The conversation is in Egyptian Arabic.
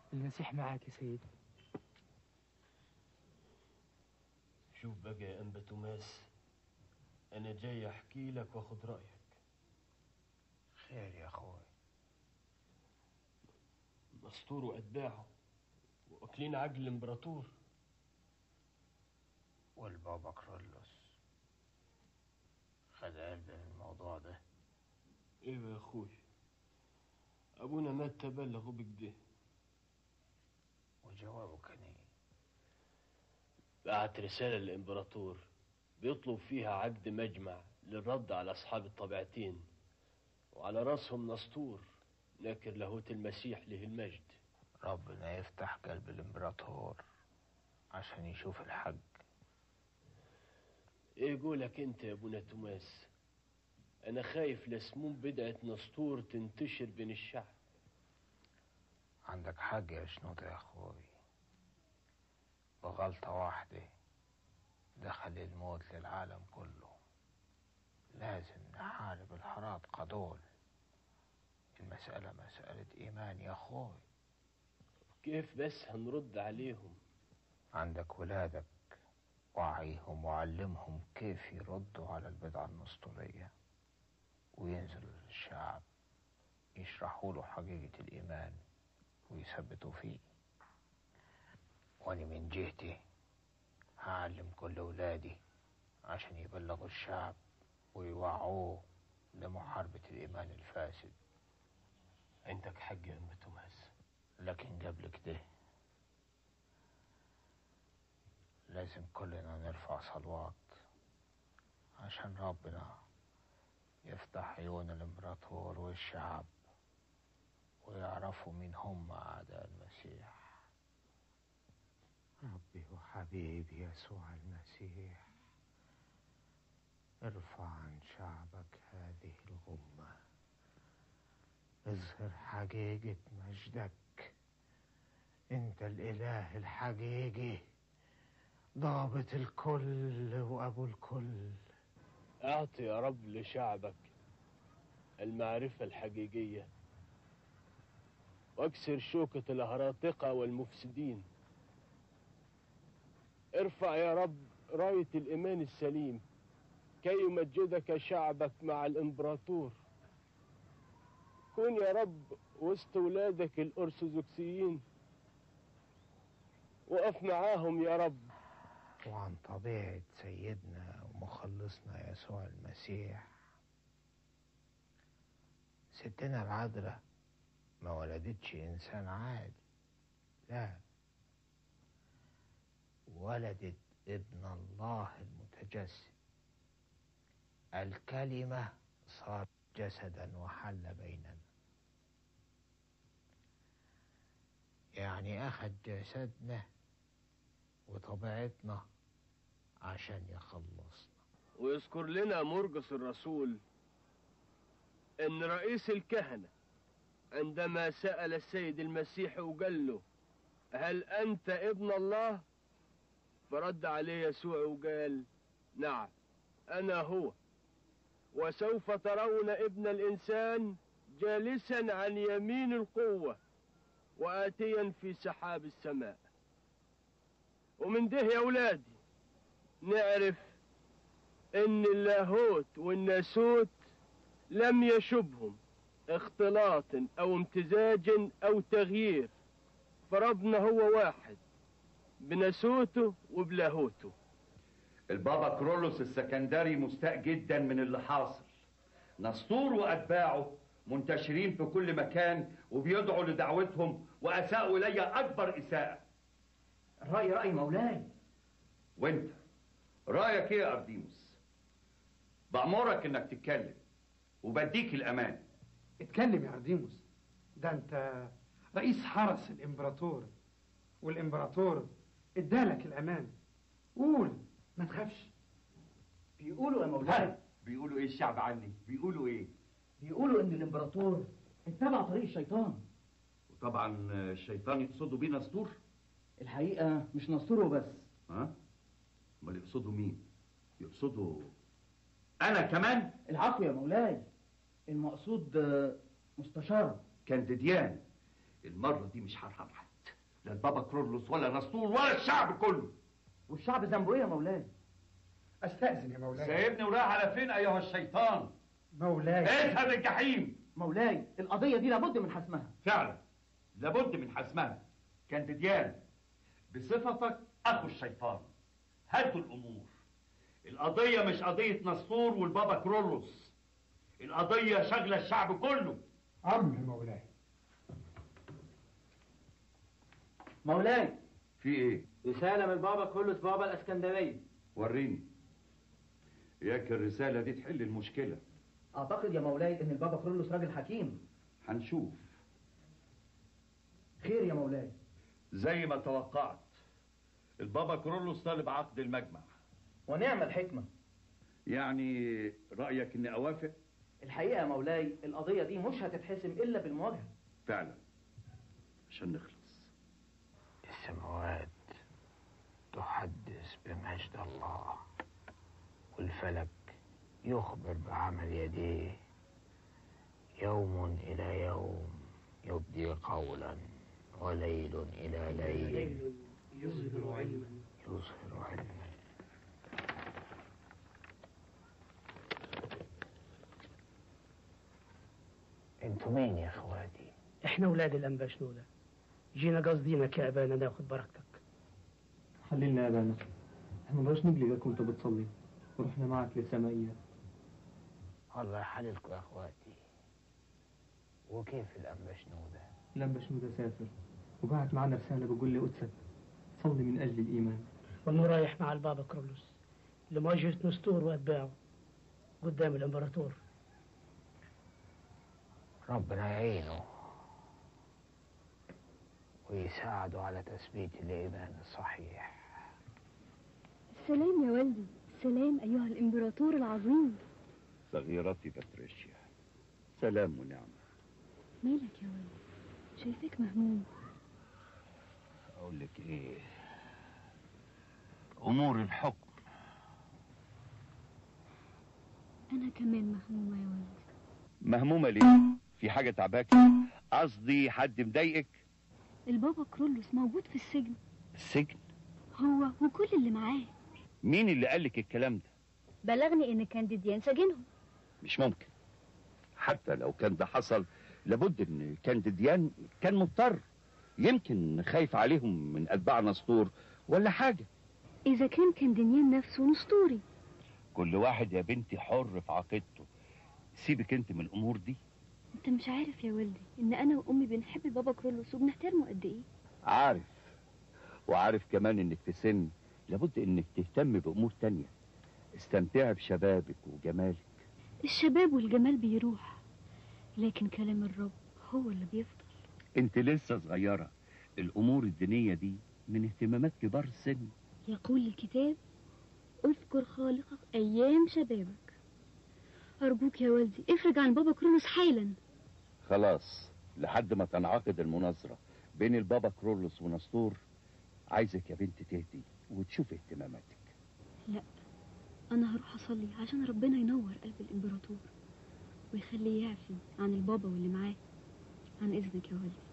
المسيح معاك يا سيدي شوف بقى يا أنبا توماس أنا جاي أحكي لك وأخد رأيك خير يا أخوي مسطور وأتباعه واكلين عجل الإمبراطور والبابا كرولوس خد قلب من الموضوع ده ايوه يا اخوي ابونا مات تبلغوا بكده وجوابه كان ايه بعت رسالة للإمبراطور بيطلب فيها عقد مجمع للرد على أصحاب الطبيعتين وعلى راسهم نسطور ناكر لاهوت المسيح له المجد ربنا يفتح قلب الامبراطور عشان يشوف الحق ايه قولك انت يا ابونا توماس انا خايف لسموم بدعة نسطور تنتشر بين الشعب عندك حق يا شنوطة يا اخوي بغلطة واحدة دخل الموت للعالم كله لازم نحارب الحرائق دول المسألة مسألة إيمان يا أخوي كيف بس هنرد عليهم عندك ولادك وعيهم وعلمهم كيف يردوا على البدعة النسطورية وينزلوا للشعب يشرحوا له حقيقة الإيمان ويثبتوا فيه وأنا من جهتي هعلم كل ولادي عشان يبلغوا الشعب ويوعوه لمحاربة الإيمان الفاسد عندك حق يا أم توماس لكن قبل كده لازم كلنا نرفع صلوات عشان ربنا يفتح عيون الامبراطور والشعب ويعرفوا مين هم أعداء المسيح ربي وحبيبي يسوع المسيح ارفع عن شعبك هذه الغمة اظهر حقيقة مجدك انت الاله الحقيقي ضابط الكل وابو الكل اعطي يا رب لشعبك المعرفة الحقيقية واكسر شوكة الهراطقة والمفسدين ارفع يا رب راية الإيمان السليم كي يمجدك شعبك مع الإمبراطور كن يا رب وسط ولادك الأرثوذكسيين وقف معاهم يا رب وعن طبيعة سيدنا ومخلصنا يسوع المسيح ستنا العذراء ما ولدتش إنسان عادي لا ولدت ابن الله المتجسد الكلمة صار جسدا وحل بيننا يعني أخذ جسدنا وطبيعتنا عشان يخلصنا ويذكر لنا مرقس الرسول ان رئيس الكهنة عندما سأل السيد المسيح وقال له هل انت ابن الله فرد عليه يسوع وقال نعم انا هو وسوف ترون ابن الانسان جالسا عن يمين القوة وآتيا في سحاب السماء ومن ده يا ولادي نعرف ان اللاهوت والناسوت لم يشبهم اختلاط او امتزاج او تغيير فربنا هو واحد بناسوته وبلاهوته البابا كرولوس السكندري مستاء جدا من اللي حاصل نسطور واتباعه منتشرين في كل مكان وبيدعوا لدعوتهم واساءوا الي اكبر اساءه الراي راي مولاي وانت رايك ايه يا ارديموس بامرك انك تتكلم وبديك الامان اتكلم يا ارديموس ده انت رئيس حرس الامبراطور والامبراطور ادالك الامان قول ما تخافش بيقولوا يا مولاي بيقولوا ايه الشعب عني بيقولوا ايه بيقولوا ان الامبراطور اتبع طريق الشيطان وطبعا الشيطان يقصدوا بيه نسطور الحقيقه مش نسطور وبس ها امال يقصدوا مين يقصدوا انا كمان العفو يا مولاي المقصود آه، مستشار كانديديان المره دي مش هرحم حد لا البابا كرولوس ولا نسطور ولا الشعب كله والشعب ذنبه ايه يا مولاي استاذن يا مولاي سايبني ورايح على فين ايها الشيطان مولاي اذهب الجحيم مولاي القضيه دي لابد من حسمها فعلا لابد من حسمها كانديديان بصفتك اخو الشيطان هدوا الامور القضيه مش قضيه نسطور والبابا كرولوس القضيه شغله الشعب كله امر مولاي مولاي في ايه رساله من بابا كرولوس بابا الاسكندريه وريني ياك الرساله دي تحل المشكله اعتقد يا مولاي ان البابا كرولوس راجل حكيم هنشوف خير يا مولاي زي ما توقعت البابا كرولوس طالب عقد المجمع ونعم الحكمه يعني رايك اني اوافق الحقيقه يا مولاي القضيه دي مش هتتحسم الا بالمواجهه فعلا عشان نخلص السماوات تحدث بمجد الله والفلك يخبر بعمل يديه يوم إلى يوم يبدي قولا وليل إلى ليل يظهر علما يظهر علما انتوا مين يا اخواتي احنا ولاد الانبا شنودة جينا قصدينك يا ابانا ناخد بركتك خلينا يا بانا احنا مبقاش نقلقك وانت بتصلي ورحنا معك للسمائية الله يحللكم يا اخواتي وكيف الانبا شنودة لما شنودة سافر وبعت معنا رسالة بقول لي قدسك صلي من أجل الإيمان وانه رايح مع البابا كرولوس لمواجهة نستور واتباعه قدام الامبراطور ربنا يعينه ويساعده على تثبيت الإيمان الصحيح السلام يا والدي السلام أيها الإمبراطور العظيم صغيرتي باتريشيا سلام ونعمه مالك يا والدي شايفك مهموم اقول لك ايه امور الحكم أنا كمان مهمومة يا والدي مهمومه ليه في حاجه تعباكي قصدي حد مضايقك البابا كرولوس موجود في السجن السجن هو وكل اللي معاه مين اللي قالك الكلام ده بلغني إن كانديديان سجنهم مش ممكن حتى لو كان ده حصل لابد ان كانديديان كان مضطر يمكن خايف عليهم من اتباع نسطور ولا حاجه إذا كان كانديديان نفسه نسطوري كل واحد يا بنتي حر في عقيدته سيبك انت من الامور دي أنت مش عارف يا والدي إن أنا وأمي بنحب البابا كرولوس وبنحترمه قد إيه عارف وعارف كمان انك في سن لابد انك تهتم بامور تانية استمتعي بشبابك وجمالك الشباب والجمال بيروح لكن كلام الرب هو اللي بيفضل انت لسه صغيرة الامور الدينية دي من اهتمامات كبار السن يقول الكتاب اذكر خالقك أيام شبابك أرجوك يا والدي افرج عن بابا كرولوس حالا خلاص لحد ما تنعقد المناظرة بين البابا كرولوس ونسطور عايزك يا بنت تهدي وتشوف اهتماماتك لا أنا هروح أصلي عشان ربنا ينور قلب الإمبراطور ويخليه يعفي عن البابا واللي معاه عن إذنك يا والدي